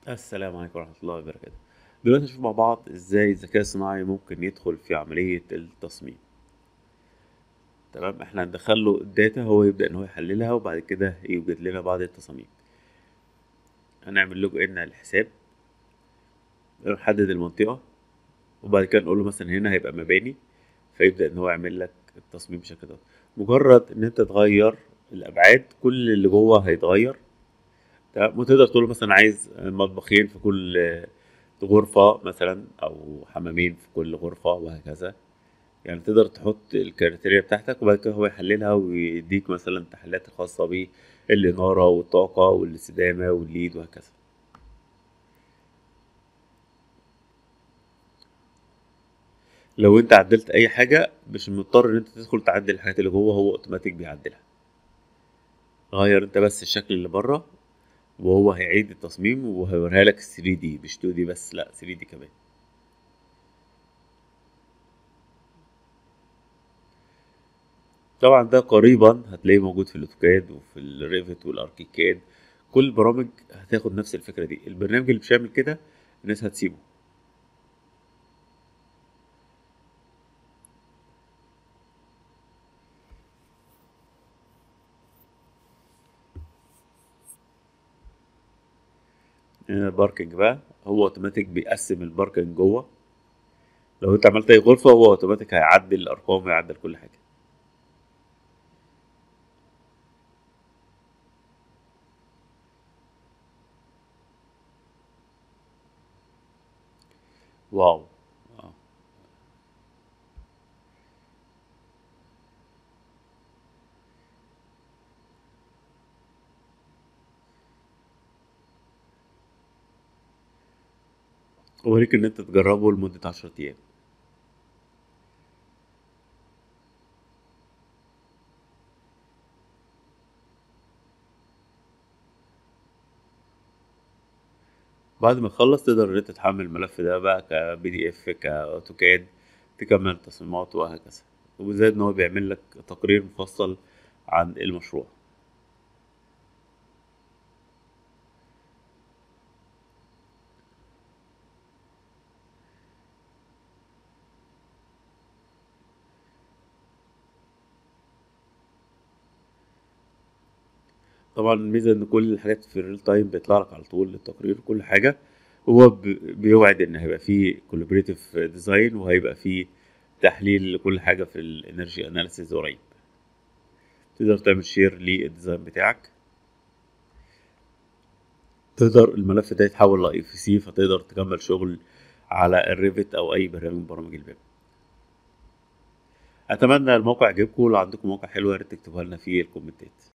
السلام عليكم ورحمة الله وبركاته دلوقتي نشوف مع بعض ازاي الذكاء الصناعي ممكن يدخل في عملية التصميم تمام احنا هندخل له الداتا هو يبدأ ان هو يحللها وبعد كده يوجد لنا بعض التصاميم هنعمل لوج ان على الحساب نحدد المنطقة وبعد كده نقول له مثلا هنا هيبقى مباني فيبدأ ان هو يعمل لك التصميم بالشكل ده مجرد ان انت تغير الابعاد كل اللي جوه هيتغير تمام وتقدر تقول له مثلا عايز مطبخين في كل غرفة مثلا أو حمامين في كل غرفة وهكذا يعني تقدر تحط الكريتيريا بتاعتك وبعد كده هو يحللها ويديك مثلا التحليلات الخاصة بالإنارة والطاقة والاستدامة والليد وهكذا لو انت عدلت اي حاجة مش مضطر ان انت تدخل تعدل الحاجات اللي جوه هو اوتوماتيك بيعدلها غير انت بس الشكل اللي بره وهو هيعيد التصميم وهيوريها لك 3 دي مش 2 دي بس لا 3 دي كمان طبعا ده قريبا هتلاقيه موجود في الاوتوكاد وفي الريفت والاركيكاد كل البرامج هتاخد نفس الفكره دي البرنامج اللي مش هيعمل كده الناس هتسيبه هنا الباركنج بقى هو اوتوماتيك بيقسم الباركنج جوه لو انت عملت اي غرفة هو اوتوماتيك هيعدل الارقام ويعدل كل حاجة واو آه. اوريك ان انت تجربه لمدة عشرة ايام بعد ما تخلص تقدر ان انت تحمل الملف ده بقى كبي دي اف كاوتوكاد تكمل التصميمات وهكذا وزائد ان هو بيعمل لك تقرير مفصل عن المشروع طبعا الميزة ان كل الحاجات في الريل تايم بيطلع لك على طول التقرير وكل حاجة هو بيوعد ان هيبقى فيه كولابريتيف ديزاين وهيبقى فيه تحليل لكل حاجة في الانرجي اناليسيز قريب تقدر تعمل شير للديزاين بتاعك تقدر الملف ده يتحول ل اف سي فتقدر تكمل شغل على الريفت او اي برنامج من برامج البيم اتمنى الموقع يعجبكم لو عندكم موقع حلو يا ريت تكتبوها لنا في الكومنتات